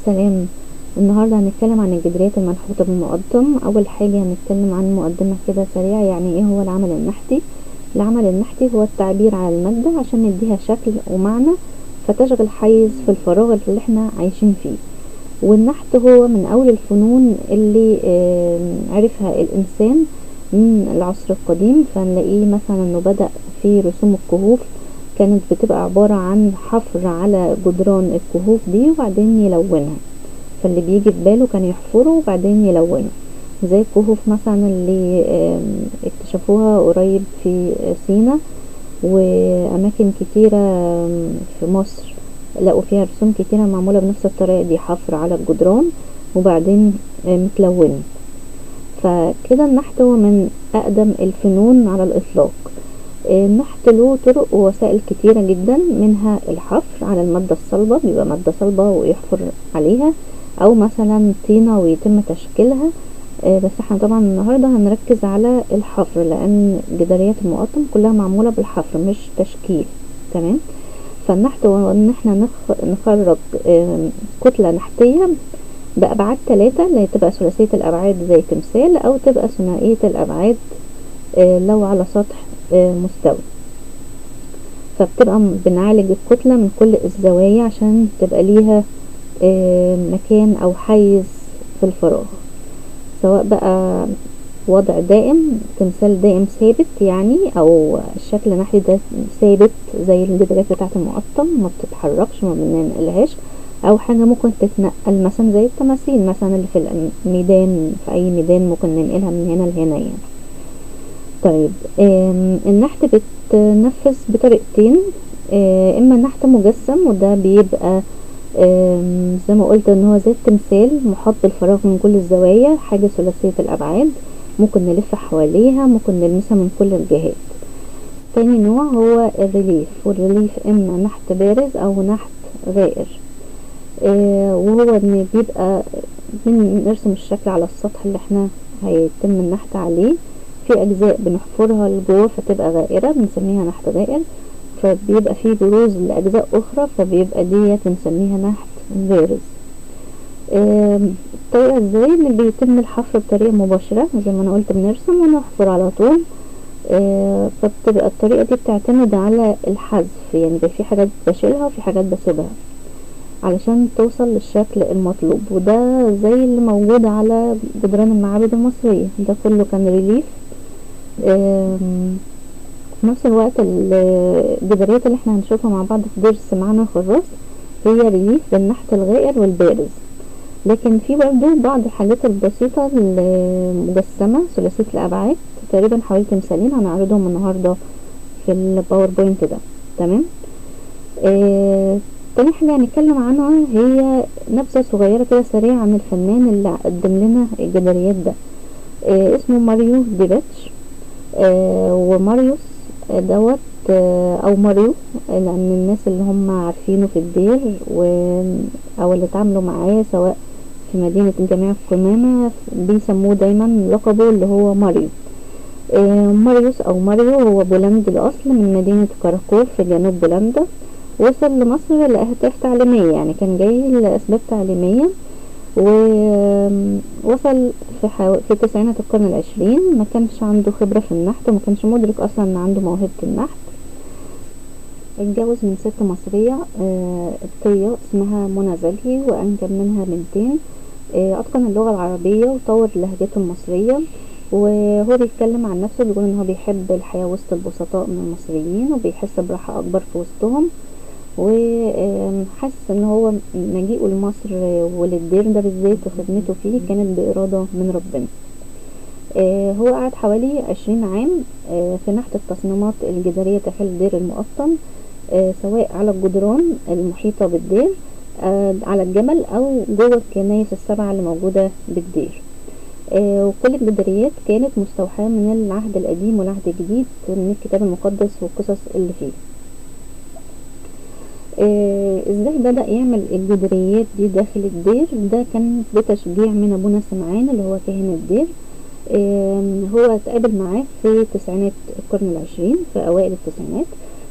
السلام النهاردة هنتكلم عن الجدريات المنحوتة بالمقدم أول حاجة هنتكلم عن مقدمة كده سريعة يعني ايه هو العمل النحتي العمل النحتي هو التعبير عن المادة عشان نديها شكل ومعنى فتشغل حيز في الفراغ اللي احنا عايشين فيه والنحت هو من أول الفنون اللي عرفها الإنسان من العصر القديم فنلاقيه مثلا انه بدأ في رسوم الكهوف كانت بتبقى عبارة عن حفر على جدران الكهوف دي وبعدين يلونها فاللي بيجي في باله كان يحفره وبعدين يلونه زي الكهوف مثلا اللي اكتشفوها قريب في سينا وأماكن كتيرة في مصر لقوا فيها رسوم كتيرة معمولة بنفس الطريقة دي حفر على الجدران وبعدين متلونة فكده النحت هو من أقدم الفنون على الإطلاق النحت له طرق ووسائل كتيرة جدا منها الحفر على المادة الصلبة بيبقى مادة صلبة ويحفر عليها أو مثلا طينة ويتم تشكيلها بس احنا طبعا النهاردة هنركز على الحفر لأن جداريات المقطم كلها معمولة بالحفر مش تشكيل تمام فالنحت هو ان احنا نخرج كتلة نحتية بأبعاد ثلاثة اللي هي تبقى ثلاثية الأبعاد زي تمثال أو تبقى ثنائية الأبعاد لو على سطح مستوي فبتبقى بنعالج الكتلة من كل الزوايا عشان تبقى ليها مكان أو حيز في الفراغ سواء بقى وضع دائم تمثال دائم ثابت يعني او الشكل النحتي ده ثابت زي الجدارات بتاعة المقطم ما بتتحركش ما بننقلهاش او حاجة ممكن تتنقل مثلا زي التماثيل مثلا اللي في الميدان في اي ميدان ممكن ننقلها من هنا لهنا يعني طيب النحت بتنفذ بطريقتين اما نحت مجسم وده بيبقى زي ما قلت ان هو زي التمثال محاط بالفراغ من كل الزوايا حاجة ثلاثية الابعاد ممكن نلف حواليها ممكن نلمسها من كل الجهات تاني نوع هو الريليف والريليف اما نحت بارز او نحت غائر آه وهو ان بيبقى بنرسم الشكل على السطح اللي احنا هيتم النحت عليه في اجزاء بنحفرها لجوه فتبقى غائرة بنسميها نحت غائر فبيبقى فيه بروز لاجزاء اخرى فبيبقى ديت بنسميها نحت بارز الطريقة ازاي ان بيتم الحفر بطريقة مباشرة زي ما انا قلت بنرسم ونحفر على طول اه فبتبقى الطريقة دي بتعتمد على الحذف يعني بيبقى في حاجات بشيلها وفي حاجات بسيبها علشان توصل للشكل المطلوب وده زي اللي موجود على جدران المعابد المصرية ده كله كان ريليف اه في نفس الوقت الجداريات اللي احنا هنشوفها مع بعض في درس معانا خراس هي ريليف بالنحت الغائر والبارز لكن في برضو بعض الحاجات البسيطة المجسمة ثلاثية الأبعاد تقريبا حوالي تمثالين هنعرضهم النهاردة في الباوربوينت ده تمام آه تاني حاجة هنتكلم عنها هي نبذة صغيرة كده سريعة عن الفنان اللي قدم لنا الجداريات ده آه اسمه ماريو ديباتش آه وماريوس دوت او ماريو لان الناس اللي هم عارفينه في الدير و او اللي اتعاملوا معاه سواء في مدينة جامعة قمامة بيسموه دايما لقبه اللي هو ماريو آه ماريوس او ماريو هو بولندي الاصل من مدينة كراكوف في جنوب بولندا وصل لمصر لأهداف تعليمية يعني كان جاي لأسباب تعليمية ووصل في, حو... في تسعينات القرن العشرين ما كانش عنده خبرة في النحت وما كانش مدرك أصلا أن عنده موهبة النحت اتجوز من ست مصرية قبطية اسمها منى زلهي وأنجب منها بنتين أتقن اللغة العربية وطور لهجته المصرية وهو بيتكلم عن نفسه بيقول ان هو بيحب الحياة وسط البسطاء من المصريين وبيحس براحة أكبر في وسطهم وحس ان هو مجيئه لمصر وللدير ده بالذات وخدمته فيه كانت بإرادة من ربنا هو قعد حوالي عشرين عام في نحت التصميمات الجدارية داخل دير المقطم سواء على الجدران المحيطة بالدير على الجبل او جوه الكنايس السبعة اللي موجودة بالدير وكل الجداريات كانت مستوحاة من العهد القديم والعهد الجديد من الكتاب المقدس والقصص اللي فيه آه ازاي بدأ يعمل الجدريات دي داخل الدير ده كان بتشجيع من ابونا سمعان اللي هو كاهن الدير آه هو اتقابل معاه في تسعينات القرن العشرين في اوائل التسعينات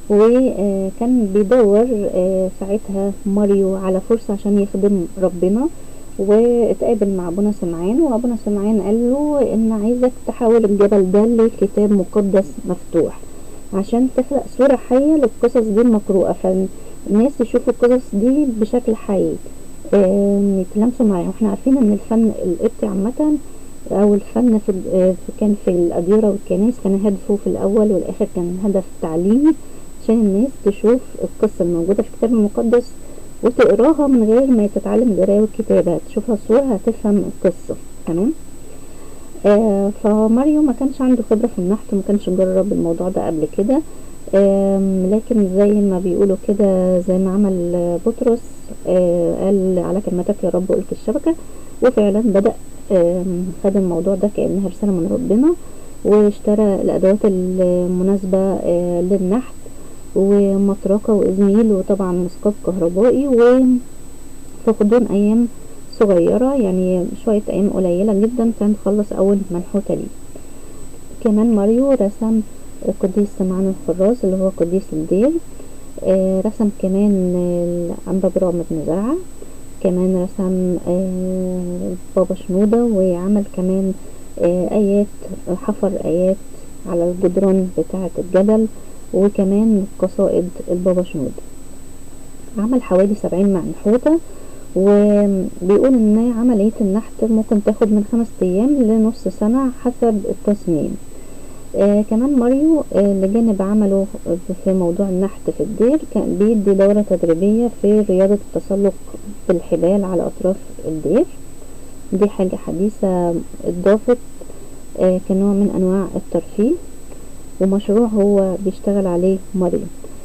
وكان بيدور ساعتها ماريو على فرصة عشان يخدم ربنا واتقابل مع ابونا سمعان وابونا سمعان قال له ان عايزك تحول الجبل ده لكتاب مقدس مفتوح عشان تخلق صورة حية للقصص دي المقروءة فالناس يشوفوا القصص دي بشكل حي يتلامسوا معايا واحنا عارفين ان الفن القبطي عامة او الفن في كان في الاديرة والكنائس كان هدفه في الاول والاخر كان هدف تعليمي عشان الناس تشوف القصة الموجودة في الكتاب المقدس وتقراها من غير ما تتعلم القراية والكتابة تشوفها صورة هتفهم القصة تمام آه فماريو ما كانش عنده خبرة في النحت وما كانش جرب الموضوع ده قبل كده لكن زي ما بيقولوا كده زي ما عمل بطرس آه قال على كلمتك يا رب ألقي الشبكة وفعلا بدأ خد الموضوع ده كأنها رسالة من ربنا واشترى الأدوات المناسبة آه للنحت ومطرقة وإزميل وطبعا مسقط كهربائي وفي غضون أيام صغيرة يعني شوية أيام قليلة جدا كان خلص أول منحوتة ليه كمان ماريو رسم قديس سمعان الخراز اللي هو قديس الدير آه رسم كمان الأنبا برام بن زرعة كمان رسم آه بابا شنودة وعمل كمان آه آيات حفر آيات على الجدران بتاعة الجبل وكمان قصائد البابا شنودة عمل حوالي سبعين منحوتة وبيقول ان عملية النحت ممكن تاخد من خمس ايام لنص سنة حسب التصميم آه كمان ماريو آه لجانب عمله في موضوع النحت في الدير كان بيدي دورة تدريبية في رياضة التسلق بالحبال على أطراف الدير دي حاجة حديثة اتضافت آه كنوع من أنواع الترفيه ومشروع هو بيشتغل عليه ماريو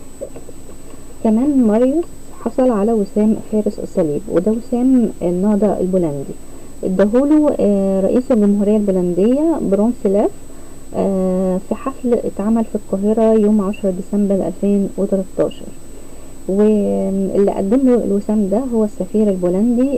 كمان ماريوس حصل على وسام فارس الصليب وده وسام النهضة البولندي اداهوله رئيس الجمهورية البولندية برونسلاف في حفل اتعمل في القاهرة يوم عشرة ديسمبر 2013 واللي قدم له الوسام ده هو السفير البولندي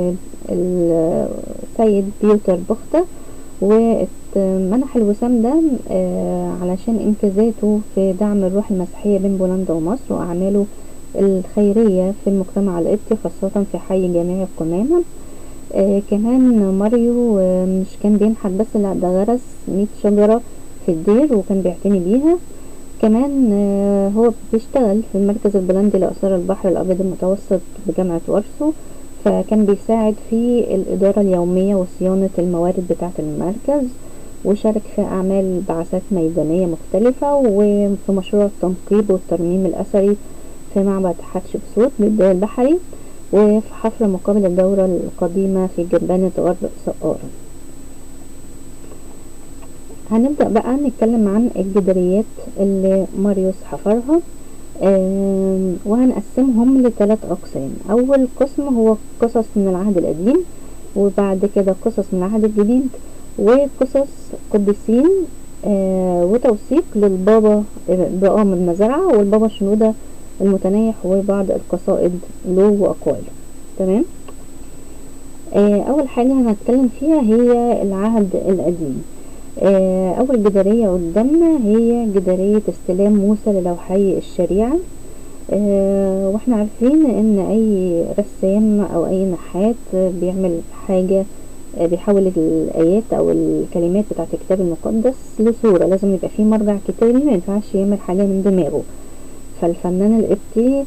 السيد بيوتر بوختا ومنح الوسام ده علشان انجازاته في دعم الروح المسيحية بين بولندا ومصر وأعماله الخيرية في المجتمع القبطي خاصة في حي جامعي القمامة آه كمان ماريو آه مش كان بينحت بس لا ده غرس مية شجرة في الدير وكان بيعتني بيها كمان آه هو بيشتغل في المركز البولندي لآثار البحر الأبيض المتوسط بجامعة وارسو فكان بيساعد في الإدارة اليومية وصيانة الموارد بتاعة المركز وشارك في أعمال بعثات ميدانية مختلفة وفي مشروع التنقيب والترميم الأثري في معبد حتشبسوت بالدول البحري وفي حفر مقابل الدورة القديمة في جبانة غرب سقارة هنبدأ بقى نتكلم عن الجداريات اللي ماريوس حفرها وهنقسمهم لثلاث أقسام أول قسم هو قصص من العهد القديم وبعد كده قصص من العهد الجديد وقصص قديسين وتوثيق للبابا برام بن زرعة والبابا شنودة المتنايح وبعض القصائد له وأقواله تمام آه أول حاجة هنتكلم فيها هي العهد القديم آه أول جدارية قدامنا هي جدارية استلام موسى للوحي الشريعة آه واحنا عارفين ان اي رسام او اي نحات بيعمل حاجة بيحول الايات او الكلمات بتاعت الكتاب المقدس لصورة لازم يبقى فيه مرجع كتابي ما ينفعش يعمل حاجة من دماغه فالفنان القبطي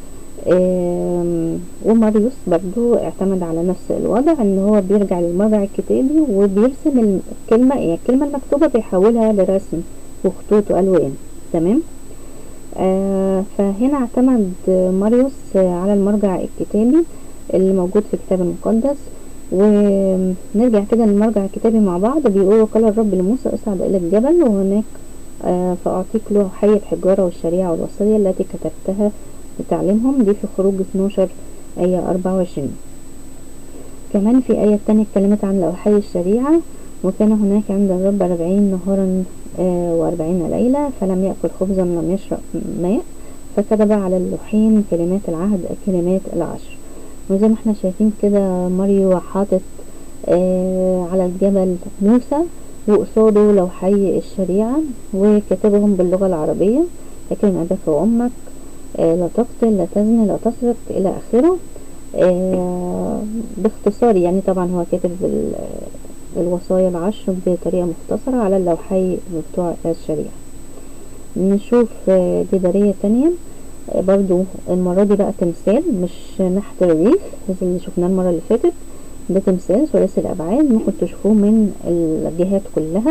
وماريوس برضو اعتمد على نفس الوضع ان هو بيرجع للمرجع الكتابي وبيرسم الكلمة يعني الكلمة المكتوبة بيحولها لرسم وخطوط والوان تمام آه فهنا اعتمد ماريوس على المرجع الكتابي اللي موجود في الكتاب المقدس ونرجع كده للمرجع الكتابي مع بعض بيقول قال الرب لموسى اصعد الى الجبل وهناك آه فأعطيك له حي الحجارة والشريعة والوصية التي كتبتها لتعليمهم دي في خروج 12 آية 24 كمان في آية تانية اتكلمت عن لوحي الشريعة وكان هناك عند الرب أربعين نهارا آه وأربعين ليلة فلم يأكل خبزا ولم يشرب ماء فكتب على اللوحين كلمات العهد كلمات العشر وزي ما احنا شايفين كده ماريو حاطط آه على الجبل موسى وقصاده لوحي الشريعة وكتبهم باللغة العربية لكن أباك وأمك آه لا تقتل لا تزني لا تسرق الى اخره آه باختصار يعني طبعا هو كاتب الوصايا العشر بطريقة مختصرة على اللوحي بتوع الشريعة نشوف جدارية تانية برضو المرة دي بقى تمثال مش نحت الرغيف زي اللي شفناه المرة اللي فاتت ده تمثال ثلاثي الأبعاد ممكن تشوفوه من الجهات كلها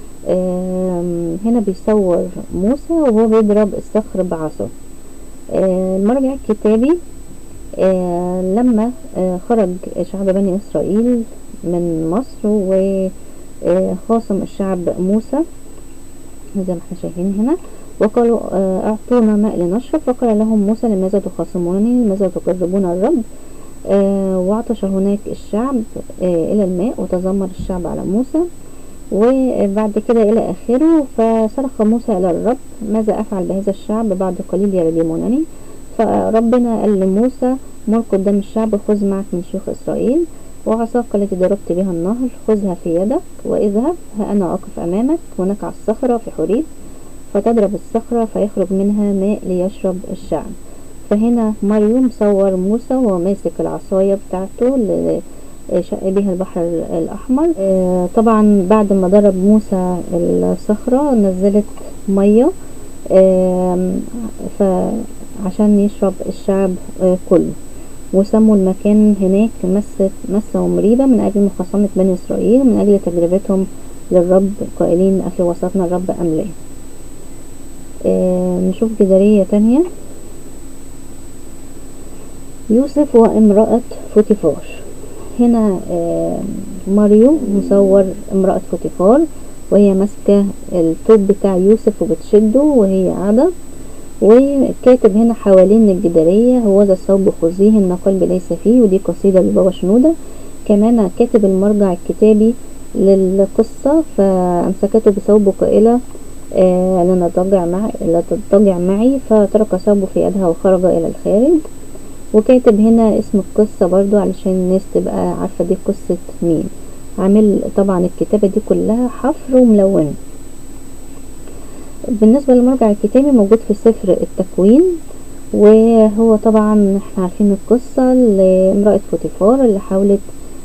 هنا بيصور موسى وهو بيضرب الصخر بعصا المرجع الكتابي لما خرج شعب بني إسرائيل من مصر وخاصم الشعب موسى زي ما احنا شايفين هنا وقالوا اعطونا ماء لنشرب فقال لهم موسى لماذا تخاصمونني لماذا تكذبون الرب وعطش هناك الشعب الى الماء وتذمر الشعب على موسى وبعد كده الى اخره فصرخ موسى الى الرب ماذا افعل بهذا الشعب بعد قليل يردمونني فربنا قال لموسى مر قدام الشعب خذ معك من شيوخ اسرائيل وعصاك التي ضربت بها النهر خذها في يدك واذهب ها انا اقف امامك هناك على الصخرة في حريب فتضرب الصخرة فيخرج منها ماء ليشرب الشعب فهنا مريم صور موسى وهو ماسك العصاية بتاعته اللي شق بها البحر الأحمر طبعا بعد ما ضرب موسى الصخرة نزلت مية فعشان يشرب الشعب كله وسموا المكان هناك مسة مسة مريبة من أجل مخاصمة بني إسرائيل من أجل تجربتهم للرب قائلين أفي وسطنا الرب أم لا آه نشوف جدارية تانية يوسف وامرأة فوتيفار هنا آه ماريو مصور امرأة فوتيفار وهي ماسكة التوب بتاع يوسف وبتشده وهي قاعدة وكاتب هنا حوالين الجدارية هو ذا الثوب خذيه إن قلبي ليس فيه ودي قصيدة لبابا شنودة كمان كاتب المرجع الكتابي للقصة فأمسكته بثوبه قائلة آه لا تضجع معي لا تضجع معي فترك ثوبه في يدها وخرج إلى الخارج وكاتب هنا اسم القصة برضو علشان الناس تبقى عارفة دي قصة مين عامل طبعا الكتابة دي كلها حفر وملونة بالنسبة للمرجع الكتابي موجود في سفر التكوين وهو طبعا احنا عارفين القصة لامرأة فوتيفار اللي حاولت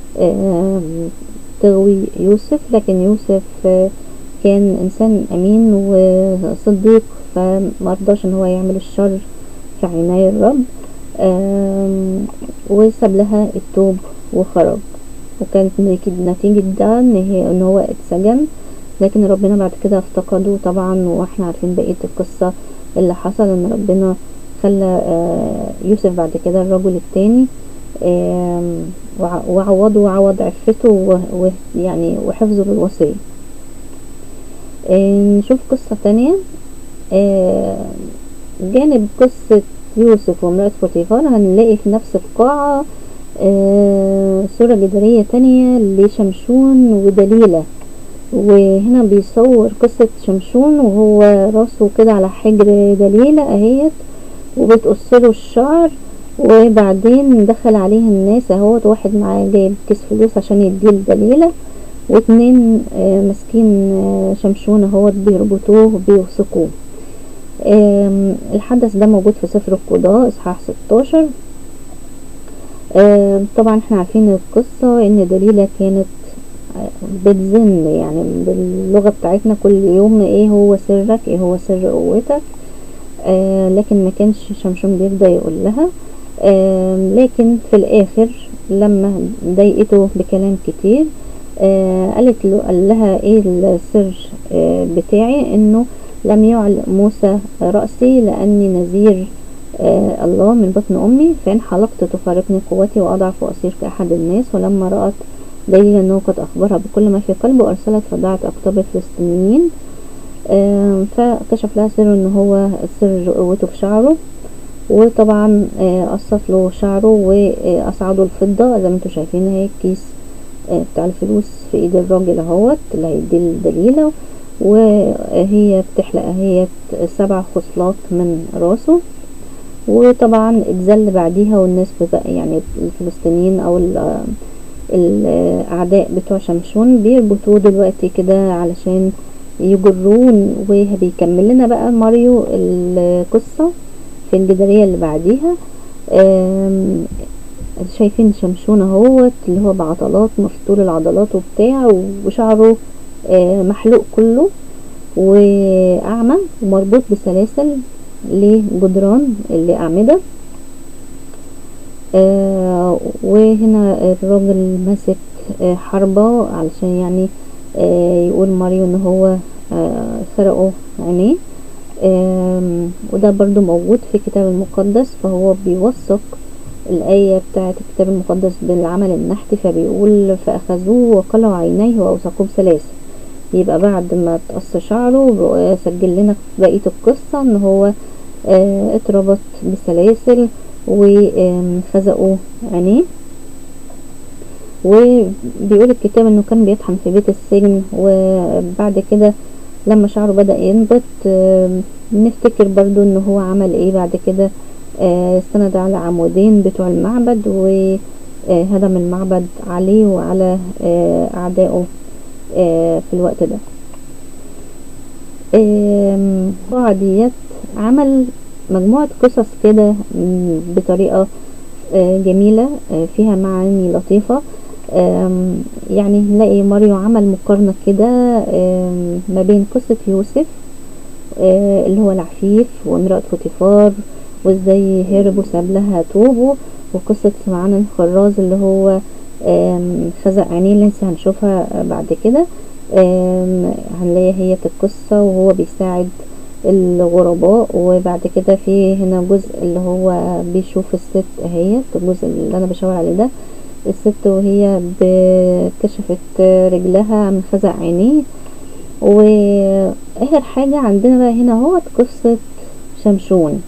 تغوي يوسف لكن يوسف كان انسان امين وصديق فمرضاش ان هو يعمل الشر في عيني الرب وساب لها التوب وخرج وكانت نتيجة ده ان, هي ان هو اتسجن لكن ربنا بعد كده افتقده طبعا واحنا عارفين بقية القصة اللي حصل ان ربنا خلى يوسف بعد كده الرجل التاني وعوضه وعوض عفته ويعني وحفظه للوصية نشوف قصة تانية جانب قصة يوسف وامرأة فوتيفار هنلاقي في نفس القاعة صورة جدارية تانية لشمشون ودليلة وهنا بيصور قصة شمشون وهو راسه كده على حجر دليلة اهيت وبتقصله الشعر وبعدين دخل عليه الناس اهوت واحد معاه جايب كيس فلوس عشان يديه الدليلة واتنين ماسكين شمشون اهوت بيربطوه وبيوثقوه الحدث ده موجود في سفر القضاء اصحاح 16 طبعا احنا عارفين القصة ان دليلة كانت بتزن يعني باللغة بتاعتنا كل يوم ايه هو سرك ايه هو سر قوتك آه لكن ما كانش شمشون بيرضى يقول لها آه لكن في الاخر لما ضايقته بكلام كتير آه قالت له قال لها ايه السر آه بتاعي انه لم يعل موسى رأسي لأني نذير آه الله من بطن أمي فإن حلقت تفارقني قوتي وأضعف وأصير كأحد الناس ولما رأت دليل أنه قد أخبرها بكل ما في قلبه أرسلت فدعت أقطاب الفلسطينيين آه فكشف لها سر أنه هو سر قوته في شعره وطبعا آه قصت له شعره وأصعده الفضة زي ما انتوا شايفين اهي الكيس بتاع الفلوس في ايد الراجل اهوت اللي هيديه الدليلة وهي بتحلق هي سبع خصلات من راسه وطبعا اتذل بعديها والناس بقى يعني الفلسطينيين او الاعداء بتوع شمشون بيربطوه دلوقتي كده علشان يجرون وبيكمل لنا بقى ماريو القصة في الجدارية اللي بعديها آم، شايفين شمشون اهوت اللي هو بعضلات مفتول العضلات وبتاع وشعره آه، محلوق كله وأعمى ومربوط بسلاسل لجدران الأعمدة آه، وهنا الراجل ماسك آه، حربة علشان يعني آه، يقول ماريو ان هو آه، سرقوا عينيه آم، وده برضو موجود في الكتاب المقدس فهو بيوثق الآية بتاعة الكتاب المقدس بالعمل النحتي فبيقول فأخذوه وقلعوا عينيه وأوثقوه بسلاسل يبقى بعد ما تقص شعره سجل لنا بقية القصة ان هو آه، اتربط بسلاسل وخزقوا عينيه وبيقول الكتاب انه كان بيطحن في بيت السجن وبعد كده لما شعره بدأ ينبت آه، نفتكر برضو ان هو عمل ايه بعد كده آه، استند على عمودين بتوع المعبد وهدم المعبد عليه وعلى آه، اعدائه آه، في الوقت ده آم، طبعا ديت عمل مجموعة قصص كده م، بطريقة آه، جميلة آه، فيها معاني لطيفة آم، يعني نلاقي ماريو عمل مقارنة كده آم، ما بين قصة يوسف آه، اللي هو العفيف وامرأة فوتيفار وازاي هرب وساب لها توبه وقصة سمعان الخراز اللي هو آم، خزق عينيه اللي لسه هنشوفها بعد كده آم، هنلاقي هي القصة وهو بيساعد الغرباء وبعد كده في هنا جزء اللي هو بيشوف الست اهيت الجزء اللي انا بشاور عليه ده الست وهي ب- كشفت رجلها من خزق عينيه واخر حاجة عندنا بقى هنا هو قصة شمشون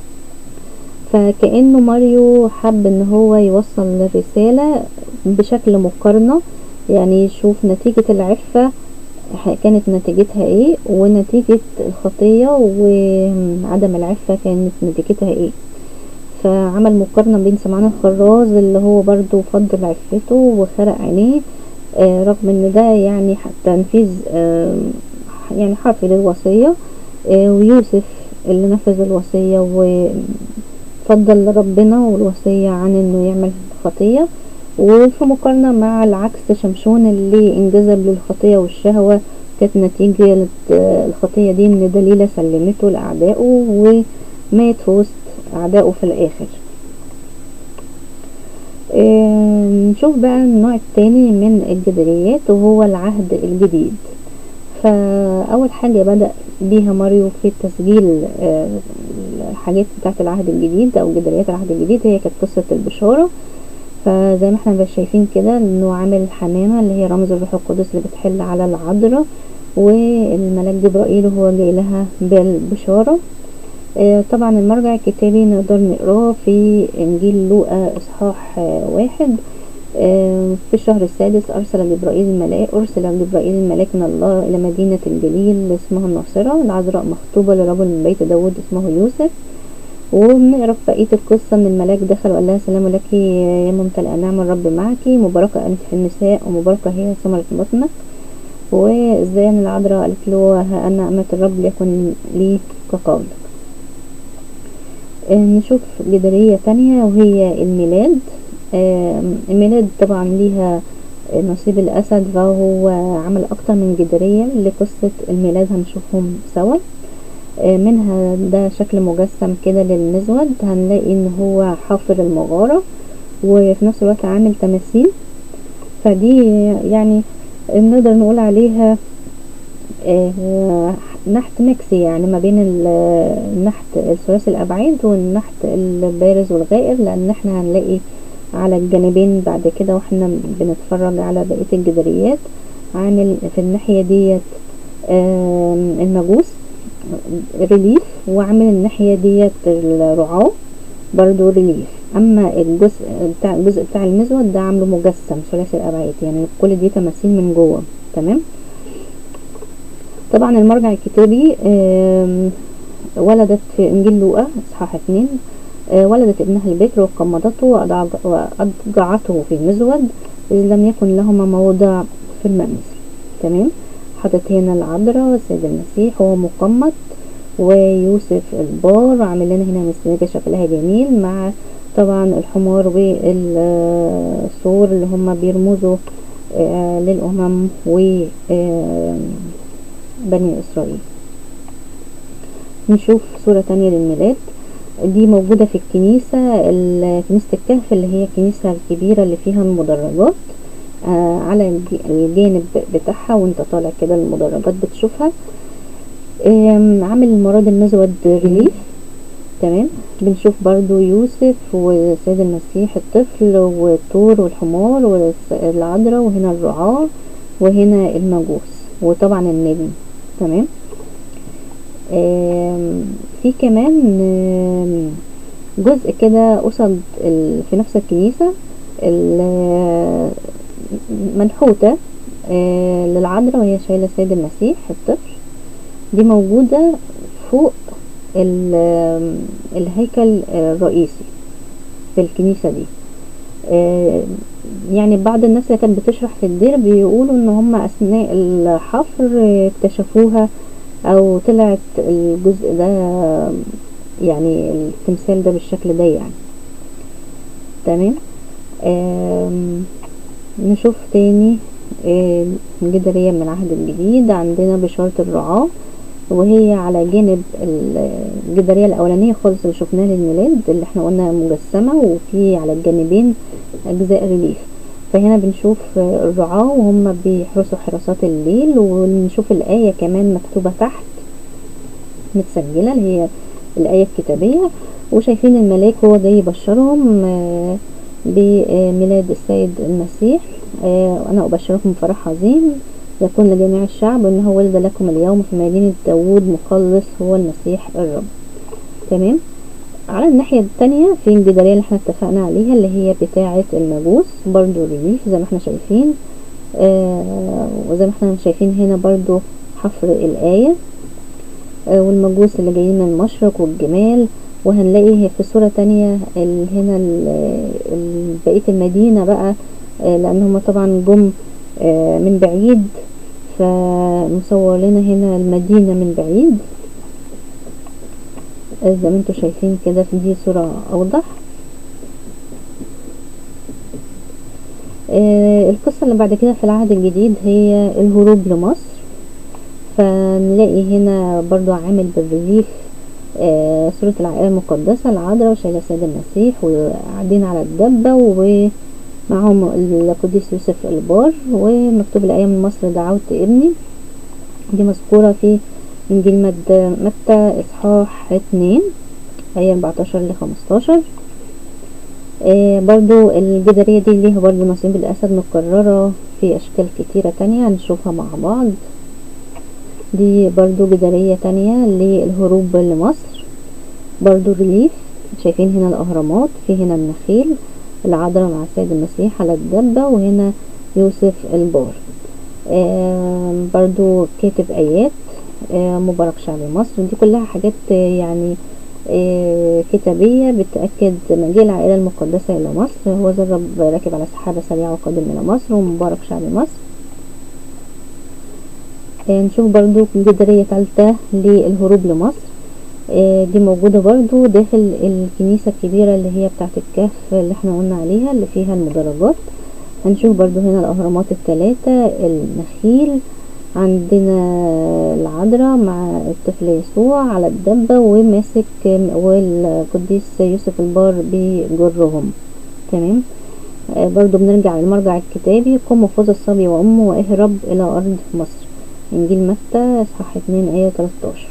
فكأنه ماريو حب ان هو يوصل الرسالة بشكل مقارنة يعني يشوف نتيجة العفة ح- كانت نتيجتها ايه ونتيجة الخطية وعدم العفة كانت نتيجتها ايه فعمل مقارنة بين سمعان الخراز اللي هو برضو فضل عفته وخرق عينيه آه رغم ان ده يعني ح- تنفيذ آه يعني حرفي للوصية آه ويوسف اللي نفذ الوصية وفضل ربنا والوصية عن انه يعمل خطية وفي مقارنة مع العكس شمشون اللي انجذب للخطية والشهوة كانت نتيجة الخطية دي ان دليلة سلمته لأعدائه ومات في وسط أعدائه في الآخر آه، نشوف بقى النوع التاني من الجداريات وهو العهد الجديد فأول حاجة بدأ بيها ماريو في تسجيل آه، الحاجات بتاعة العهد الجديد أو جداريات العهد الجديد هي كانت قصة البشارة فزي ما احنا بقى شايفين كده انه عامل حمامة اللي هي رمز الروح القدس اللي بتحل على العذراء والملاك جبرائيل هو جاي لها بالبشارة آه، طبعا المرجع الكتابي نقدر نقراه في انجيل لوقا اصحاح آه، واحد آه، في الشهر السادس ارسل جبرائيل الملاك ارسل جبرائيل الملاك من الله الى مدينة الجليل اسمها الناصرة العذراء مخطوبة لرجل من بيت داود اسمه يوسف وبنقرا في بقية القصة ان الملاك دخل وقال لها سلام لك يا ممتلئة نعم الرب معك مباركة انت في النساء ومباركة هي ثمرة بطنك وازاي ان العذراء قالت له ها انا امة الرب ليكن لي كقولك آه، نشوف جدارية تانية وهي الميلاد آه، الميلاد طبعا ليها نصيب الأسد فهو عمل أكتر من جدارية لقصة الميلاد هنشوفهم سوا آه، منها ده شكل مجسم كده للمزود هنلاقي ان هو حافر المغارة وفي نفس الوقت عامل تماثيل فدي يعني نقدر نقول عليها آه، نحت ميكسي يعني ما بين ال- النحت الثلاثي الابعاد والنحت البارز والغائر لان احنا هنلاقي على الجانبين بعد كده واحنا بنتفرج على بقية الجداريات عامل في الناحية ديت آم، المجوس ريليف وعامل الناحية ديت الرعاة برضو ريليف اما الجزء بتاع الجزء بتاع المزود ده عامله مجسم ثلاثي الابعاد يعني كل دي تماثيل من جوه تمام طبعا المرجع الكتابي آم، ولدت في انجيل لوقا اصحاح اتنين آه، ولدت ابنها البكر وقمضته وأضع- واضجعته في مزود اذ لم يكن لهما موضع في المنزل تمام حطت هنا العذراء والسيد المسيح وهو مقمط ويوسف البار عامل لنا هنا مسنجة شكلها جميل مع طبعا الحمار والثور اللي هم بيرمزوا آه للأمم وبني إسرائيل نشوف صورة تانية للميلاد دي موجودة في الكنيسة كنيسة الكهف اللي هي الكنيسة الكبيرة اللي فيها المدرجات آه على الجانب بتاعها وانت طالع كده المدرجات بتشوفها عامل المراد المزود ريليف تمام بنشوف برضو يوسف وسيد المسيح الطفل والطور والحمار والعذراء وهنا الرعاة وهنا المجوس وطبعا النجم تمام في كمان جزء كده قصد في نفس الكنيسة منحوتة للعذراء وهي شايلة سيد المسيح الطفل دي موجودة فوق الهيكل الرئيسي في الكنيسة دي يعني بعض الناس اللي كانت بتشرح في الدير بيقولوا ان هم اثناء الحفر اكتشفوها او طلعت الجزء ده يعني التمثال ده بالشكل ده يعني تمام نشوف تاني جدارية من العهد الجديد عندنا بشارة الرعاة وهي على جانب الجدارية الأولانية خالص اللي شفناها للميلاد اللي احنا قلنا مجسمة وفي على الجانبين أجزاء ريليف فهنا بنشوف الرعاة وهم بيحرسوا حراسات الليل ونشوف الآية كمان مكتوبة تحت متسجلة اللي هي الآية الكتابية وشايفين الملاك هو جاي يبشرهم بميلاد السيد المسيح وأنا أبشركم فرح عظيم يكون لجميع الشعب أنه ولد لكم اليوم في مدينة داوود مخلص هو المسيح الرب تمام على الناحية التانية في الجدارية اللي احنا اتفقنا عليها اللي هي بتاعة المجوس برضو ريليف زي ما احنا شايفين آه وزي ما احنا شايفين هنا برضو حفر الآية آه والمجوس اللي جايين من المشرق والجمال وهنلاقي في صورة تانية هنا بقية المدينة بقى آه لأن هما طبعا جم آه من بعيد فمصور لنا هنا المدينة من بعيد زي ما انتوا شايفين كده في دي صورة اوضح آه القصة اللي بعد كده في العهد الجديد هي الهروب لمصر فنلاقي هنا برضو عامل بالريليف آه صورة العائلة المقدسة العذراء وشايلة سيد المسيح وقاعدين على الدبة ومعهم القديس يوسف البار ومكتوب الآية من مصر دعوت ابني دي مذكورة في إنجيل مد متى إصحاح اتنين آية أربعتاشر لخمستاشر آه برضو الجدارية دي ليها برضو نصيب الأسد متكررة في أشكال كتيرة تانية هنشوفها مع بعض دي برضو جدارية تانية للهروب لمصر برضو ريليف شايفين هنا الأهرامات في هنا النخيل العذراء مع السيد المسيح على الدبة وهنا يوسف البار آه برضو كاتب آيات آه مبارك شعب مصر دي كلها حاجات يعني آه كتابية بتأكد مجيء العائلة المقدسة إلى مصر هو ذا الرب راكب على سحابة سريعة وقادم إلى مصر ومبارك شعب مصر آه نشوف برضو جدارية تالتة للهروب لمصر دي موجودة برضو داخل الكنيسة الكبيرة اللي هي بتاعت الكهف اللي احنا قلنا عليها اللي فيها المدرجات هنشوف برضو هنا الأهرامات التلاتة النخيل عندنا العذراء مع الطفل يسوع على الدبة وماسك والقديس يوسف البار بيجرهم تمام آه برضو بنرجع للمرجع الكتابي قم وفوز الصبي وأمه واهرب إلى أرض مصر إنجيل متى إصحاح اتنين آية تلاتاشر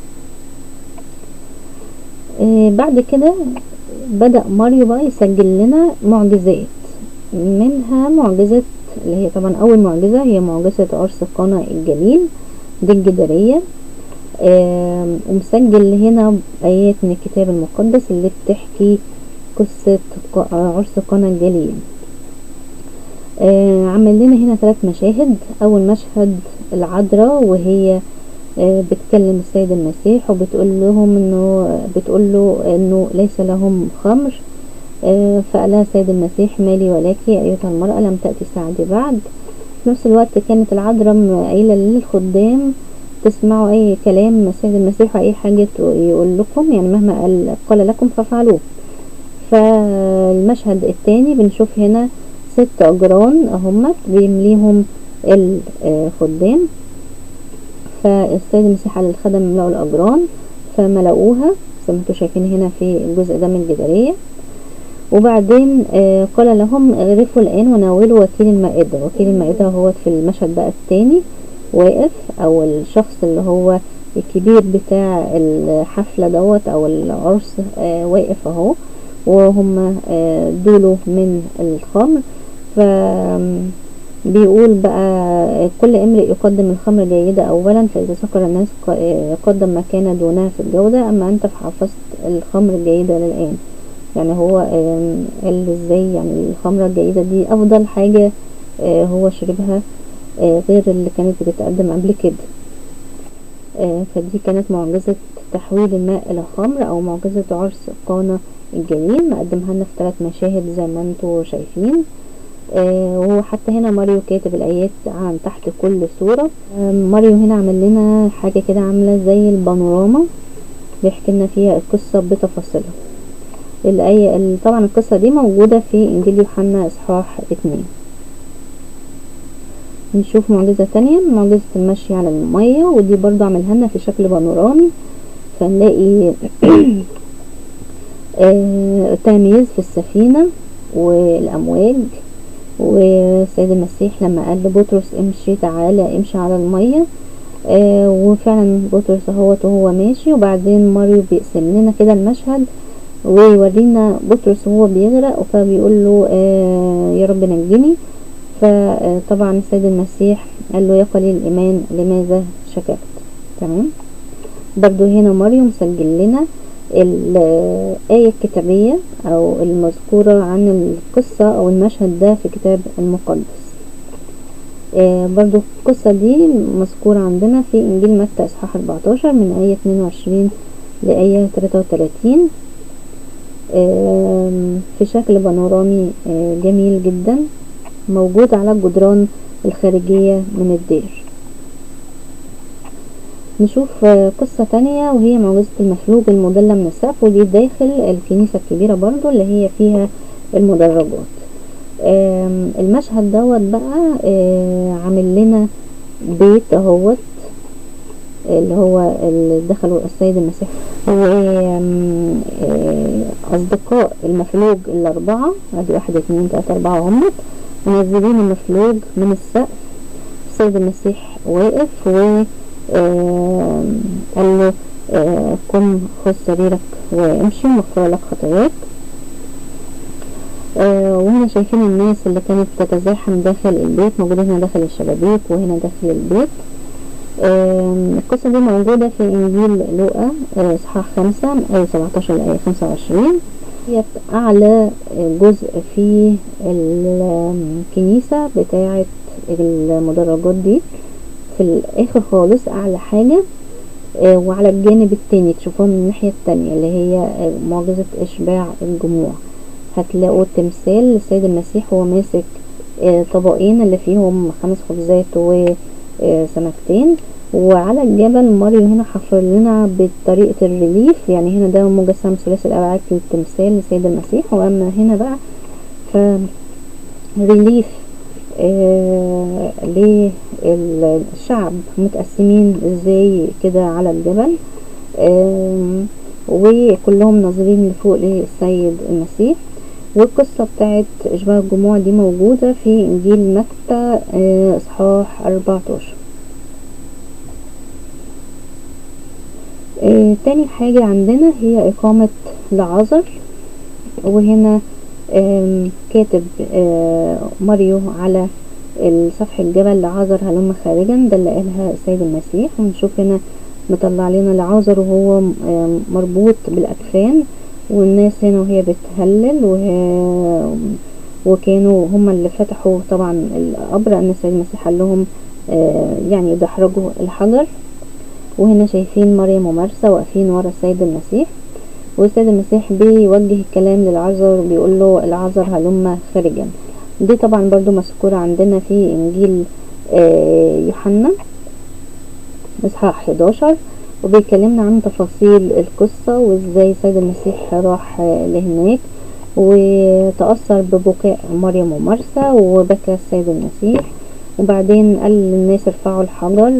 آه بعد كده بدأ ماريو بقى يسجل لنا معجزات منها معجزة اللي هي طبعا أول معجزة هي معجزة عرس قنا الجليل دي الجدارية آه ومسجل هنا آيات من الكتاب المقدس اللي بتحكي قصة عرس قنا الجليل آه عمل لنا هنا ثلاث مشاهد أول مشهد العذراء وهي آه بتكلم السيد المسيح وبتقول لهم انه بتقول له انه ليس لهم خمر آه فقالها السيد المسيح مالي ولك ايتها المرأة لم تأتي ساعتي بعد في نفس الوقت كانت العذراء قايلة للخدام تسمعوا اي كلام السيد المسيح واي حاجة يقول لكم يعني مهما قال, قال لكم فافعلوه فالمشهد التاني بنشوف هنا ست اجران اهمت بيمليهم الخدام فالسيد المسيح على الخدم يملأوا الاجران فملأوها زي ما انتم شايفين هنا في الجزء ده من الجدارية وبعدين آه قال لهم اغرفوا الآن وناولوا وكيل المائدة وكيل المائدة هو في المشهد بقى التاني واقف او الشخص اللي هو الكبير بتاع الحفلة دوت او العرس آه واقف اهو وهم آه دوله من الخمر ف بيقول بقى كل امرئ يقدم الخمر جيدة اولا فاذا سكر الناس قدم ما كان دونها في الجودة اما انت فحفظت الخمر الجيدة للان يعني هو قال ازاي يعني الخمرة الجيدة دي افضل حاجة هو شربها غير اللي كانت بتتقدم قبل كده فدي كانت معجزة تحويل الماء الى خمر او معجزة عرس قانا الجليل مقدمها لنا في ثلاث مشاهد زي ما انتوا شايفين آه وحتى هنا ماريو كاتب الايات عن تحت كل صورة آه ماريو هنا عمل لنا حاجة كده عاملة زي البانوراما بيحكي لنا فيها القصة بتفاصيلها الآية طبعا القصة دي موجودة في انجيل يوحنا اصحاح اتنين نشوف معجزة تانية معجزة المشي على المية ودي برضو عملها لنا في شكل بانورامي فنلاقي آه تلاميذ في السفينة والأمواج والسيد المسيح لما قال لبطرس امشي تعالى امشي على المية آه وفعلا بطرس اهوت وهو ماشي وبعدين ماريو بيقسم لنا كده المشهد ويورينا بطرس وهو بيغرق فبيقول له آه يا رب نجني فطبعا السيد المسيح قال له يا قليل الايمان لماذا شككت تمام برضو هنا ماريو مسجل لنا الآية الكتابية أو المذكورة عن القصة أو المشهد ده في كتاب المقدس آه برضو القصة دي مذكورة عندنا في إنجيل متى إصحاح 14 من آية 22 لآية 33 آه في شكل بانورامي آه جميل جدا موجود على الجدران الخارجية من الدير نشوف قصة تانية وهي معجزة المفلوج المدلى من السقف ودي داخل الكنيسة الكبيرة برضو اللي هي فيها المدرجات المشهد دوت بقى عامل لنا بيت اهوت اللي هو اللي دخلوا السيد المسيح أصدقاء المفلوج الأربعة ادي واحد اتنين تلاتة أربعة همت منزلين المفلوج من السقف السيد المسيح واقف و آه قال له آه قم خذ سريرك وامشي مغفرة لك خطاياك آه وهنا شايفين الناس اللي كانت تتزاحم داخل البيت موجودة هنا داخل الشبابيك وهنا داخل البيت القصة دي موجودة في إنجيل لوقا إصحاح خمسة آية سبعتاشر لآية خمسة وعشرين هي أعلى جزء في الكنيسة بتاعة المدرجات دي في الاخر خالص اعلى حاجة آه وعلى الجانب التاني تشوفوها من الناحية التانية اللي هي آه معجزة اشباع الجموع هتلاقوا تمثال للسيد المسيح وهو ماسك آه طبقين اللي فيهم خمس خبزات وسمكتين وعلى الجبل ماريو هنا حفر لنا بطريقة الريليف يعني هنا ده مجسم ثلاثي الابعاد للتمثال للسيد المسيح واما هنا بقى ف ريليف آه للشعب متقسمين ازاي كده على الجبل آه وكلهم ناظرين لفوق للسيد المسيح والقصة بتاعت اشباه الجموع دي موجودة في انجيل متى آه اصحاح 14 تاني حاجة عندنا هي اقامة لعازر وهنا كاتب ماريو على سفح الجبل لعازر هلم خارجا ده اللي قالها السيد المسيح ونشوف هنا مطلع لنا لعازر وهو مربوط بالاكفان والناس هنا وهي بتهلل وهي وكانوا هم اللي فتحوا طبعا القبر ان السيد المسيح قال لهم يعني يدحرجوا الحجر وهنا شايفين مريم ومرسى واقفين ورا السيد المسيح والسيد المسيح بيوجه الكلام للعذر وبيقول له العذر هلم خارجا دي طبعا برضو مذكورة عندنا في انجيل يوحنا اصحاح 11 وبيكلمنا عن تفاصيل القصة وازاي سيد المسيح راح لهناك وتأثر ببكاء مريم ومرسى وبكى السيد المسيح وبعدين قال للناس ارفعوا الحجر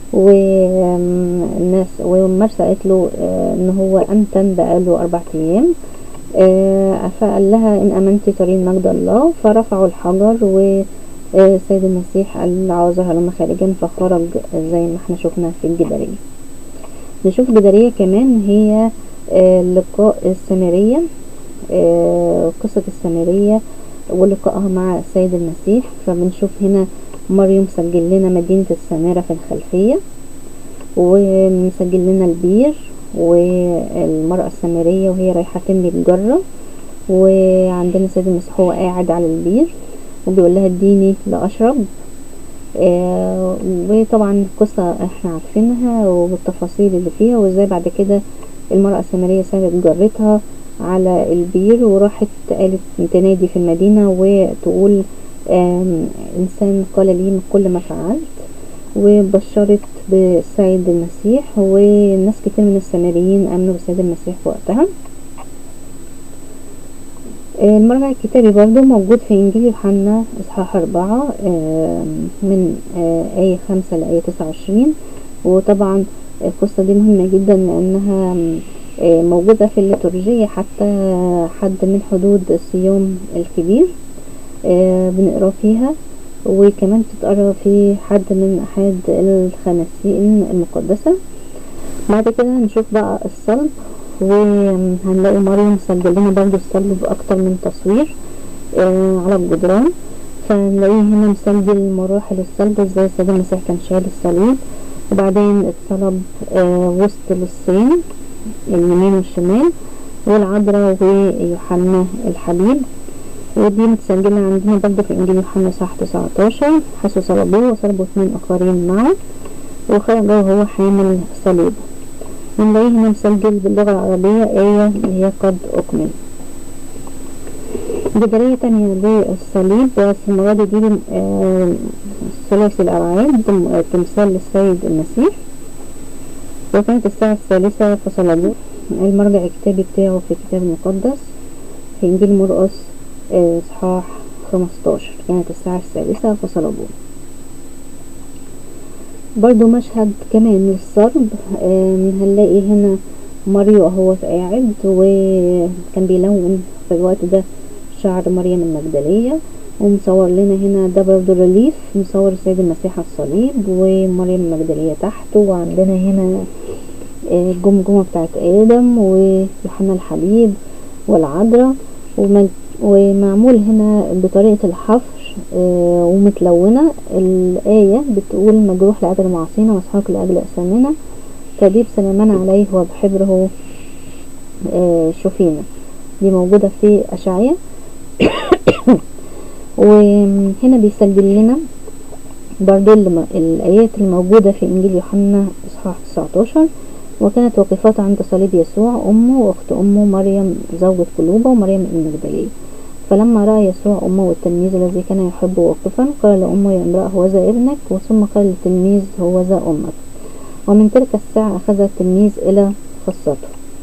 والناس ومرسى قالت له ان هو انتن بقاله اربع ايام فقال لها ان امنتي ترين مجد الله فرفعوا الحجر والسيد المسيح قال لعازر هلم خارجا فخرج زي ما احنا شفنا في الجدارية نشوف جدارية كمان هي لقاء السامرية قصة السامرية ولقائها مع السيد المسيح فبنشوف هنا مريم مسجل لنا مدينة السامرة في الخلفية ومسجل لنا البير والمرأة السامرية وهي رايحة تملي الجرة وعندنا السيد المسيح هو قاعد على البير وبيقول لها اديني لأشرب آه وطبعا القصة احنا عارفينها والتفاصيل اللي فيها وازاي بعد كده المرأة السامرية سابت جرتها على البير وراحت قالت تنادي في المدينة وتقول إنسان قال لي كل ما فعلت وبشرت بالسيد المسيح وناس كتير من السامريين آمنوا بالسيد المسيح في وقتها المرجع الكتابي برضو موجود في إنجيل يوحنا إصحاح أربعة من آية خمسة لآية تسعة وعشرين وطبعا القصة دي مهمة جدا لأنها موجودة في الليتورجية حتى حد من حدود الصيام الكبير بنقرا فيها وكمان تتقرا في حد من أحد الخمسين المقدسة بعد كده نشوف بقى الصلب وهنلاقي مريم مسجل لنا برضو الصلب بأكتر من تصوير على الجدران فنلاقيه هنا مسجل مراحل الصلب ازاي السيد المسيح كان شايل الصليب وبعدين اتصلب وسط للصين اليمين والشمال والعذراء ويوحنا الحبيب ودي متسجلة عندنا برضه في إنجيل يوحنا صح 19 حيث صلبوه وصلبوا اثنين آخرين معه وخرج وهو حامل صليب ونلاقيه هنا مسجل باللغة العربية آية اللي هي قد أكمل جدارية تانية للصليب بس المرة دي ثلاثي الأرعاد تمثال للسيد المسيح وكانت الساعة الثالثة فصلبوه المرجع الكتابي بتاعه في الكتاب المقدس في إنجيل مرقس إصحاح خمستاشر كانت الساعة الثالثة فصلبوه برضو مشهد كمان للصلب هنلاقي هنا ماريو اهو قاعد وكان بيلون في الوقت ده شعر مريم المجدلية ومصور لنا هنا ده برضو ريليف مصور السيد المسيح على الصليب ومريم المجدلية تحته وعندنا هنا الجمجمة بتاعت آدم ويوحنا الحبيب والعذراء ومعمول هنا بطريقة الحفر ومتلونة الآية بتقول مجروح لأجل معاصينا مسحوق لأجل أثامنا تديب سلامنا عليه وبحبره شفينا دي موجودة في أشعية وهنا بيسجل لنا برضو الآيات الموجودة في إنجيل يوحنا إصحاح 19 وكانت واقفات عند صليب يسوع أمه وأخت أمه مريم زوجة قلوبة ومريم المجدلية فلما رأى يسوع أمه والتلميذ الذي كان يحبه واقفا قال لأمه يا امرأة هو ذا ابنك وثم قال للتلميذ هو ذا أمك ومن تلك الساعة أخذ التلميذ إلى خاصته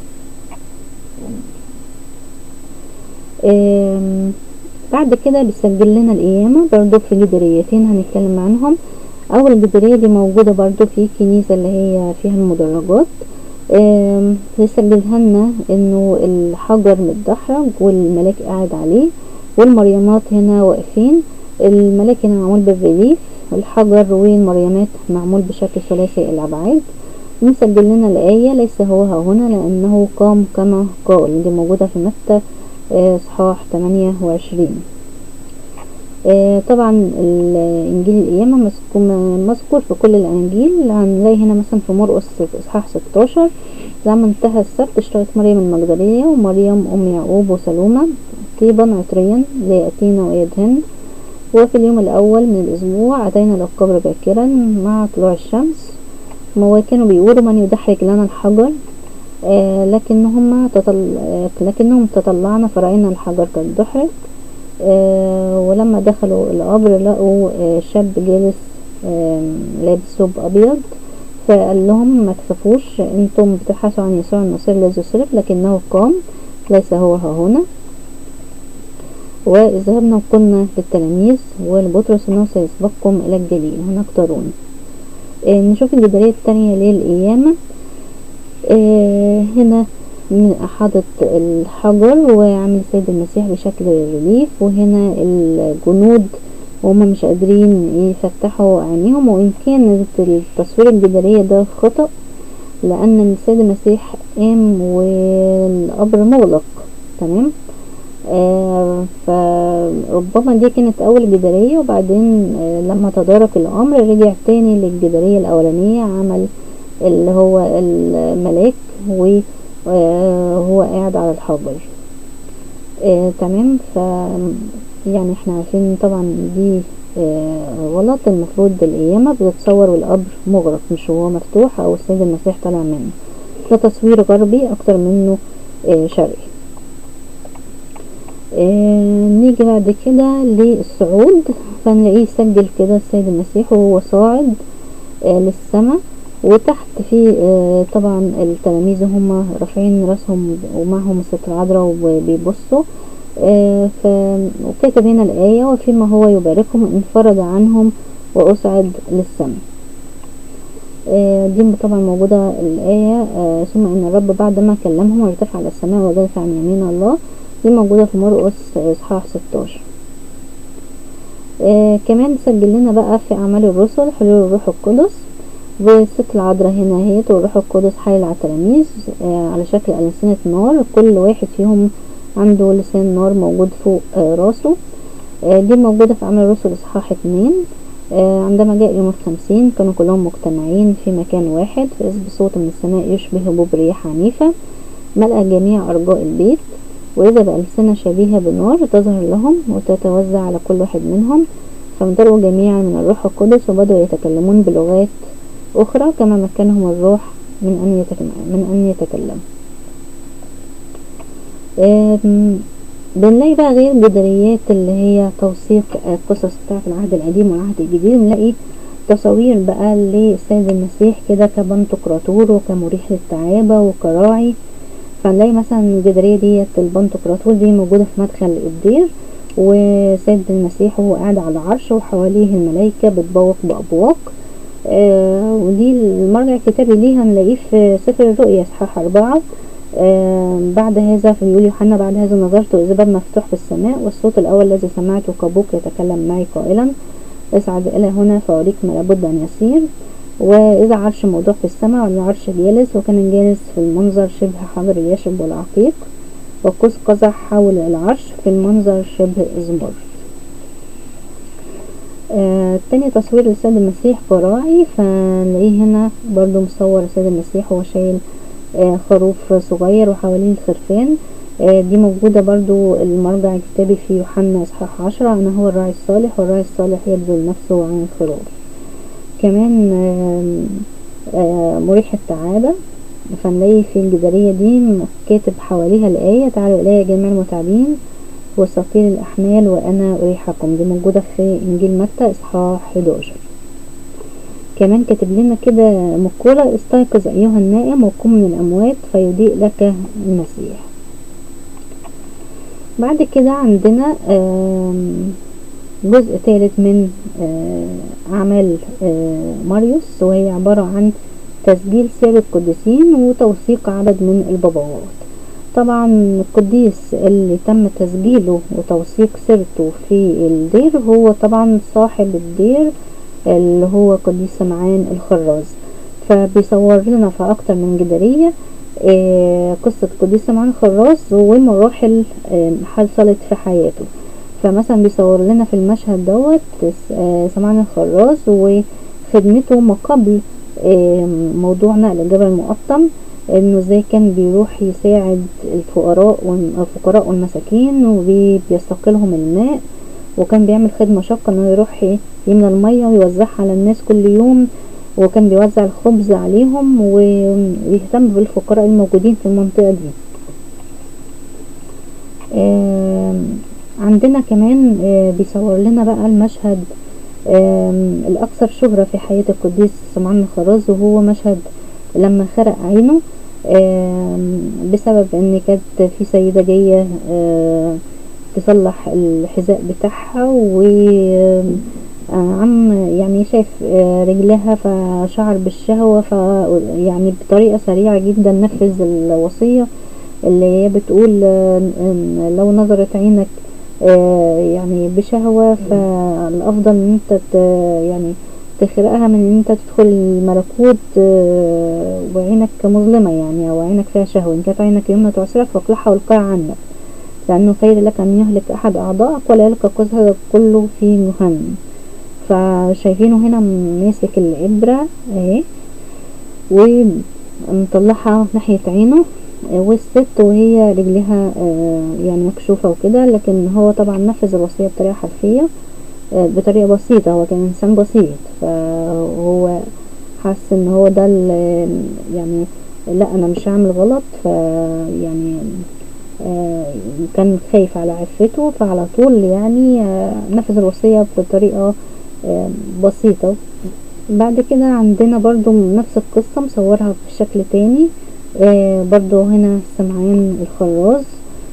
بعد كده بيسجل لنا القيامة برضو في جدريتين هنتكلم عنهم أول جدرية دي موجودة برضو في كنيسة اللي هي فيها المدرجات بيسجلها لنا انه الحجر متدحرج والملاك قاعد عليه والمريمات هنا واقفين الملاك هنا معمول بالريليف الحجر والمريمات معمول بشكل ثلاثي الأبعاد مسجل لنا الآية ليس هو ها هنا لأنه قام كما قال دي موجودة في متى إصحاح 28 طبعا الإنجيل القيامة مذكور في كل الأناجيل هنلاقي هنا مثلا في مرقس إصحاح 16 لما انتهى السبت اشترت مريم المجدلية ومريم أم يعقوب وسلومة طيبا عطريا ليأتينا ويدهن وفي اليوم الأول من الأسبوع أتينا للقبر باكرا مع طلوع الشمس وكانوا بيقولوا من يدحرج لنا الحجر آه لكنهم تطل... آه لكنهم تطلعنا فرأينا الحجر قد دحرج آه ولما دخلوا القبر لقوا آه شاب جالس آه لابس ثوب أبيض فقال لهم ما تخافوش انتم بتبحثوا عن يسوع المسيح الذي صلب لكنه قام ليس هو ها هنا وإذ ذهبنا وقلنا للتلاميذ ولبطرس انه سيسبقكم الى الجليل هناك ترون آه نشوف الجدارية التانية للقيامة آه هنا حاطط الحجر وعامل السيد المسيح بشكل ريليف وهنا الجنود وهم مش قادرين يفتحوا عينيهم وان كانت التصوير الجدارية ده خطأ لان السيد المسيح قام والقبر مغلق تمام آه فربما دي كانت اول جدارية وبعدين آه لما تدارك الامر رجع تاني للجدارية الاولانية عمل اللي هو الملاك وهو قاعد على الحجر آه تمام ف يعني احنا عارفين طبعا دي آه غلط المفروض القيامة بتتصور والقبر مغلق مش هو مفتوح او السيد المسيح طالع منه ده تصوير غربي اكتر منه آه شرقي آه نيجي بعد كده للصعود فنلاقيه يسجل كده السيد المسيح وهو صاعد آه للسماء وتحت في آه طبعا التلاميذ هم رافعين راسهم ومعهم الست العذراء وبيبصوا آه ف وكاتب هنا الآية وفيما هو يباركهم انفرد عنهم وأسعد للسماء آه دي طبعا موجودة الآية آه ثم إن الرب بعد ما كلمهم وارتفع على السماء وجلس عن يمين الله دي موجودة في مرقس إصحاح 16 آه كمان سجل لنا بقى في أعمال الرسل حلول الروح القدس والست العذراء هنا اهيت والروح القدس حايل على التلاميذ آه على شكل ألسنة نار كل واحد فيهم عنده لسان نار موجود فوق آه راسه آه دي موجودة في أعمال الرسل إصحاح اتنين آه عندما جاء يوم الخمسين كانوا كلهم مجتمعين في مكان واحد فإذ بصوت من السماء يشبه هبوب رياح عنيفة ملأ جميع أرجاء البيت وإذا بألسنة شبيهة بنار تظهر لهم وتتوزع على كل واحد منهم فامتلئوا جميعا من الروح القدس وبدأوا يتكلمون بلغات أخرى كما مكنهم الروح من أن يتكلم من أن يتكلم بنلاقي بقى غير الجداريات اللي هي توثيق القصص بتاعة العهد القديم والعهد الجديد نلاقي تصاوير بقى للسيد المسيح كده كبنتقراطور وكمريح للتعابة وكراعي فنلاقي مثلا الجدارية ديت البنتقراطور دي موجودة في مدخل الدير وسيد المسيح وهو قاعد على عرش وحواليه الملائكة بتبوق بأبواق آه ودي المرجع الكتابي ليها نلاقيه في سفر الرؤيا اصحاح أربعة آه بعد هذا في يقول يوحنا بعد هذا نظرت إذا باب مفتوح في السماء والصوت الأول الذي سمعته كبوك يتكلم معي قائلا اصعد إلى هنا فأريك ما لابد أن يصير وإذا عرش موضوع في السماء والعرش جالس وكان جالس في المنظر شبه حجر اليشب والعقيق وقوس قزح حول العرش في المنظر شبه إزمرد آه تاني تصوير للسيد المسيح كراعي فنلاقيه هنا برضو مصور السيد المسيح وهو شايل آه خروف صغير وحوالين الخرفان آه دي موجودة برضو المرجع الكتابي في يوحنا اصحاح عشرة أنا هو الراعي الصالح والراعي الصالح يبذل نفسه عن الخروف كمان مريح التعابة فنلاقي في الجدارية دي كاتب حواليها الآية تعالوا إلي جميع المتعبين وثقيل الأحمال وأنا أريحكم دي موجودة في إنجيل متى إصحاح 11 كمان كاتب لنا كده مقولة استيقظ أيها النائم وقم من الأموات فيضيء لك المسيح بعد كده عندنا جزء ثالث من أعمال ماريوس وهي عبارة عن تسجيل سير القديسين وتوثيق عدد من الباباوات طبعا القديس اللي تم تسجيله وتوثيق سيرته في الدير هو طبعا صاحب الدير اللي هو قديس سمعان الخراز فبيصور لنا في اكتر من جدارية قصة قديس سمعان الخراز ومراحل حصلت في حياته فمثلا بيصور لنا في المشهد دوت سمعان الخراز وخدمته ما قبل موضوع نقل الجبل المقطم انه ازاي كان بيروح يساعد الفقراء والفقراء والمساكين وبيستقلهم الماء وكان بيعمل خدمة شاقة انه يروح يملى المية ويوزعها على الناس كل يوم وكان بيوزع الخبز عليهم ويهتم بالفقراء الموجودين في المنطقة دي عندنا كمان بيصور لنا بقى المشهد الأكثر شهرة في حياة القديس سمعان الخراز وهو مشهد لما خرق عينه بسبب ان كانت في سيدة جاية تصلح الحذاء بتاعها و عم يعني شاف رجلها فشعر بالشهوة ف يعني بطريقة سريعة جدا نفذ الوصية اللي هي بتقول لو نظرت عينك يعني بشهوة فالأفضل ان انت يعني تخرقها من ان انت تدخل الملكوت وعينك مظلمة يعني او عينك فيها شهوة ان كانت عينك يمنى تعسرك فاقلعها والقاع عنك لأنه خير لك أن يهلك أحد أعضائك ولا يلقى جسدك كله في جهنم فشايفينه هنا ماسك الإبرة اهي ومطلعها ناحية عينه والست وهي رجلها يعني مكشوفة وكده لكن هو طبعا نفذ الوصية بطريقة حرفية بطريقة بسيطة هو كان إنسان بسيط فهو حس ان هو ده يعني لا انا مش هعمل غلط ف يعني كان خايف على عفته فعلى طول يعني نفذ الوصية بطريقة بسيطة بعد كده عندنا برضو نفس القصة مصورها بشكل تاني برضو هنا سمعان الخراز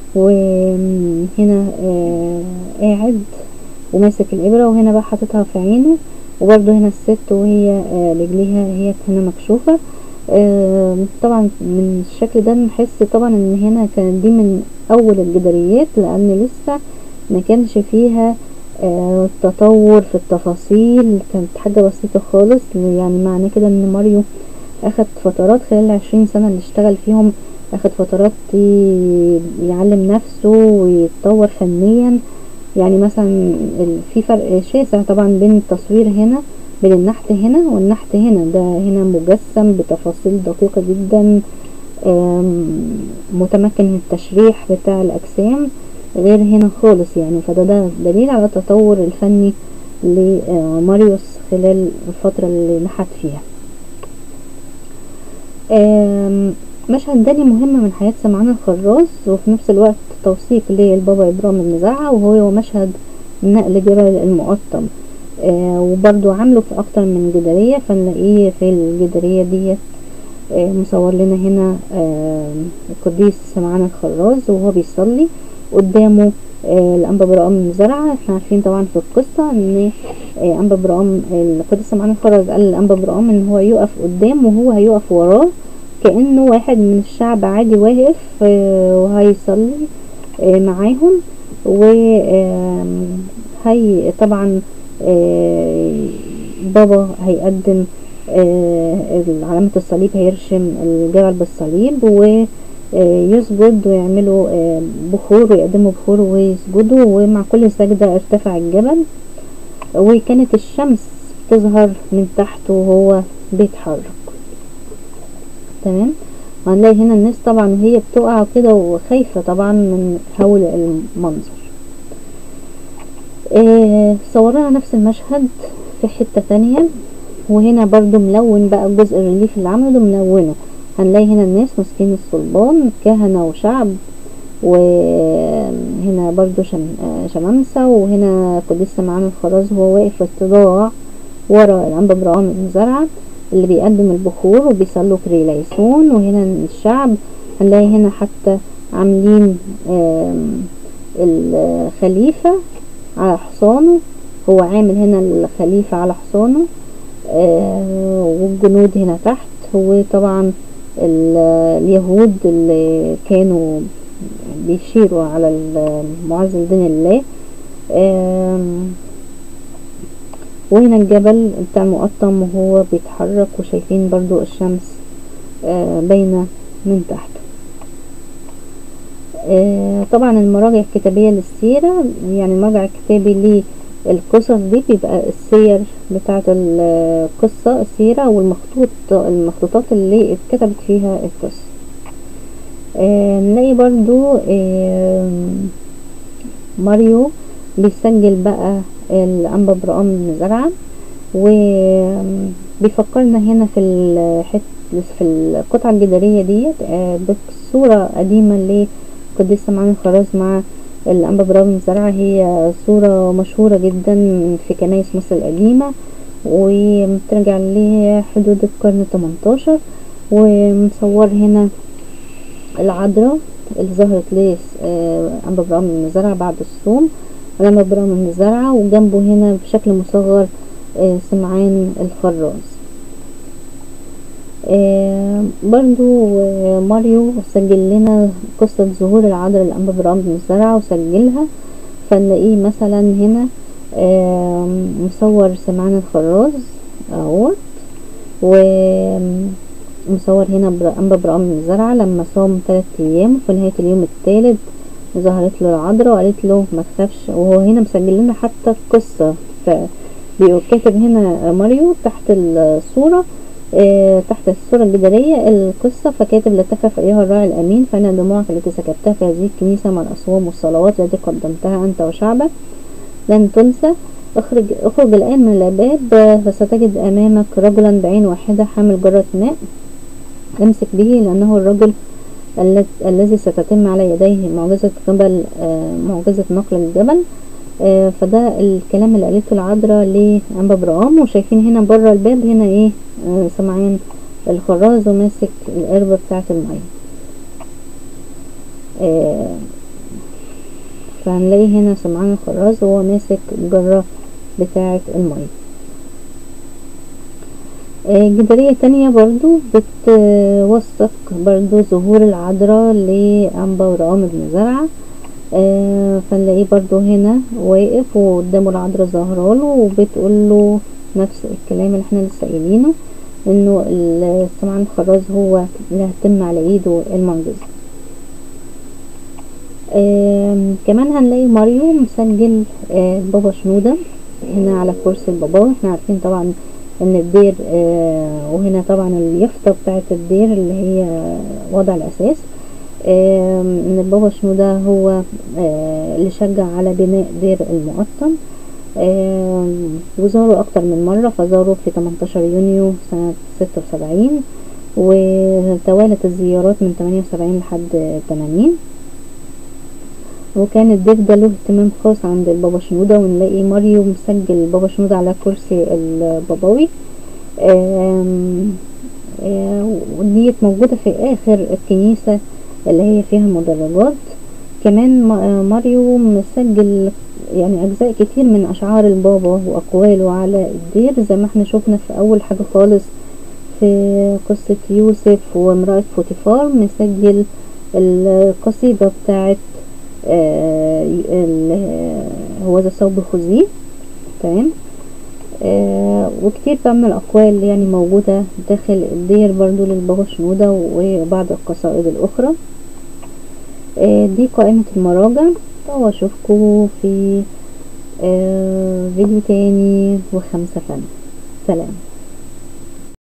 وهنا قاعد وماسك الإبرة وهنا بقى حاططها في عينه وبرضو هنا الست وهي رجليها هي هنا مكشوفة طبعا من الشكل ده نحس طبعا ان هنا كانت دي من اول الجداريات لان لسه ما كانش فيها تطور في التفاصيل كانت حاجة بسيطة خالص يعني معناه كده ان ماريو اخد فترات خلال العشرين سنة اللي اشتغل فيهم اخد فترات يعلم نفسه ويتطور فنيا يعني مثلا في فرق شاسع طبعا بين التصوير هنا بين النحت هنا والنحت هنا ده هنا مجسم بتفاصيل دقيقة جدا متمكن من التشريح بتاع الأجسام غير هنا خالص يعني فده ده دليل على التطور الفني لماريوس خلال الفترة اللي نحت فيها مشهد تاني مهم من حياة سمعان الخراز وفي نفس الوقت توثيق للبابا إبرام بن زرعة وهو مشهد نقل جبل المقطم آه وبرضو عامله في اكتر من جدارية فنلاقيه في الجدارية ديت آه مصور لنا هنا آه القديس سمعان الخراز وهو بيصلي قدامه الانبا برام بن زرعة احنا عارفين طبعا في القصة ان انبا برام القديس سمعان الخراز قال لانبا برام ان هو يقف قدام وهو هيقف وراه كأنه واحد من الشعب عادي واقف وهيصلي معاهم و هي طبعا بابا هيقدم علامة الصليب هيرشم الجبل بالصليب ويسجد ويعملوا بخور ويقدموا بخور ويسجدوا ومع كل سجدة ارتفع الجبل وكانت الشمس تظهر من تحت وهو بيتحرك تمام وهنلاقي هنا الناس طبعا وهي بتقع كده وخايفة طبعا من هول المنظر آه صورنا نفس المشهد في حتة تانية وهنا برضو ملون بقى الجزء الريليف اللي عمله ملونه هنلاقي هنا الناس ماسكين الصلبان كهنة وشعب وهنا برضو شم شمامسة وهنا قديس سمعان الخراز هو واقف في اتضاع ورا الأنبا برام بن زرعة اللي بيقدم البخور وبيصلوا كريليسون وهنا الشعب هنلاقي هنا حتى عاملين الخليفة على حصانه هو عامل هنا الخليفة على حصانه والجنود هنا تحت وطبعا اليهود اللي كانوا بيشيروا على معز دين الله وهنا الجبل بتاع المقطم وهو بيتحرك وشايفين برضو الشمس باينة من تحته طبعا المراجع الكتابية للسيرة يعني المراجع الكتابي للقصص دي بيبقى السير بتاعة القصة السيرة والمخطوط المخطوطات اللي اتكتبت فيها القصة نلاقي برضو ماريو بيسجل بقى الأنبا برام بن زرعة وبيفكرنا هنا في الحت في القطعة الجدارية ديت بصورة قديمة لقديس سمعان الخراز مع الأنبا برام زرعة هي صورة مشهورة جدا في كنايس مصر القديمة وبترجع لحدود القرن 18 ومصور هنا العذراء اللي ظهرت ليه أنبا برام بن زرعة بعد الصوم الأنبا برام بن زرعة وجنبه هنا بشكل مصغر سمعان الخراز آه برضو آه ماريو سجل لنا قصة ظهور العذراء لأنبا برام بن زرعة وسجلها فنلاقيه مثلا هنا آه مصور سمعان الخراز اهوت ومصور هنا أنبا برام بن زرعة لما صام تلات أيام في نهاية اليوم التالت ظهرت له العذراء وقالت له ما تخافش وهو هنا مسجل لنا حتى القصة كاتب هنا ماريو تحت الصورة آه تحت الصورة الجدارية القصة فكاتب لا تخف أيها الراعي الأمين فإن دموعك التي سكبتها في هذه الكنيسة مع الأصوام والصلوات التي قدمتها أنت وشعبك لن تنسى اخرج اخرج الآن من الباب فستجد أمامك رجلا بعين واحدة حامل جرة ماء امسك به لأنه الرجل الذي ستتم على يديه معجزة جبل آه معجزة نقل الجبل آه فده الكلام اللي قالته العذراء لأنبا برام وشايفين هنا بره الباب هنا ايه آه سمعان الخراز وماسك القربة بتاعة المية آه فهنلاقي هنا سمعان الخراز وهو ماسك الجرة بتاعة المية جدارية تانية برضو بتوثق برضو ظهور العذراء لأنبا ورام بن زرعة آه فنلاقيه برضو هنا واقف وقدامه العذراء ظاهراله وبتقول له نفس الكلام اللي احنا لسه قايلينه انه سمعان الخراز هو اللي هتم على ايده المعجزة آه كمان هنلاقي ماريو مسجل آه بابا شنودة هنا على كرسي البابا احنا عارفين طبعا ان الدير آه وهنا طبعا اليافطة بتاعت الدير اللي هي وضع الاساس آه ان البابا شنودة هو آه اللي شجع على بناء دير المقطم آه وزاروا اكتر من مرة فزاروا في 18 يونيو سنة 76 وتوالت الزيارات من 78 لحد 80 وكان الضيف ده له اهتمام خاص عند البابا شنودة ونلاقي ماريو مسجل البابا شنودة على كرسي البابوي وديت موجودة في آخر الكنيسة اللي هي فيها المدرجات كمان ماريو مسجل يعني أجزاء كتير من أشعار البابا وأقواله على الدير زي ما احنا شفنا في أول حاجة خالص في قصة يوسف وامرأة فوتيفار مسجل القصيدة بتاعت آه هو ذا صوب خزي تمام آه وكتير بقى من الأقوال يعني موجودة داخل الدير برضو للبابا شنودة وبعض القصائد الأخرى آه دي قائمة المراجع وأشوفكم في فيديو تاني وخمسة فن سلام